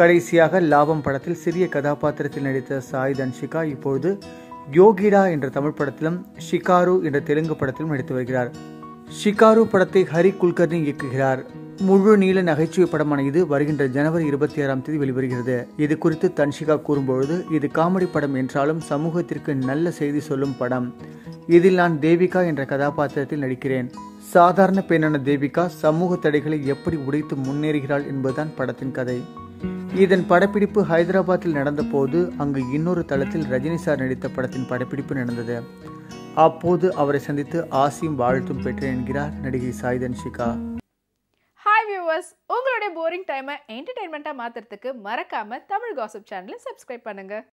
கடைசியாக லாபம் படத்தில் சிறிய கதாபாத்திரத்தில் நடித்த சாய் தன்ஷிகா இப்பொழுது யோகிடா என்ற தமிழ் படத்திலும் ஷிகாரு என்ற தெலுங்கு படத்திலும் நடித்து வருகிறார் ஷிகாரு படத்தை ஹரி குல்கர்னி இயக்குகிறார் முழு நீள நகைச்சுவை படமான இது வருகின்ற ஜனவரி இருபத்தி ஆறாம் தேதி வெளிவருகிறது இது குறித்து தன்ஷிகா கூறும்பொழுது இது காமெடி படம் என்றாலும் சமூகத்திற்கு நல்ல செய்தி சொல்லும் படம் இதில் நான் தேவிகா என்ற கதாபாத்திரத்தில் நடிக்கிறேன் சாதாரண பெண்ணான தேவிகா சமூக தடைகளை எப்படி உடைத்து முன்னேறுகிறாள் என்பதுதான் படத்தின் கதை இதன் படப்பிடிப்பு ஹைதராபாத்தில் நடந்தபோது அங்கு இன்னொரு தளத்தில் ரஜினி சார் நடித்த படத்தின் படப்பிடிப்பு நடந்தது அப்போது அவரை சந்தித்து ஆசியும் வாழ்த்தும் பெற்றேன் என்கிறார் நடிகை சாய் தன்ஷிகா ஹாய் வியூவர்ஸ் உங்களுடைய போரிங் டைமை என்டர்டைன்மெண்ட்டாக மாற்றுறதுக்கு மறக்காமல் தமிழ் காசிப் சேனலை சப்ஸ்கிரைப் பண்ணுங்கள்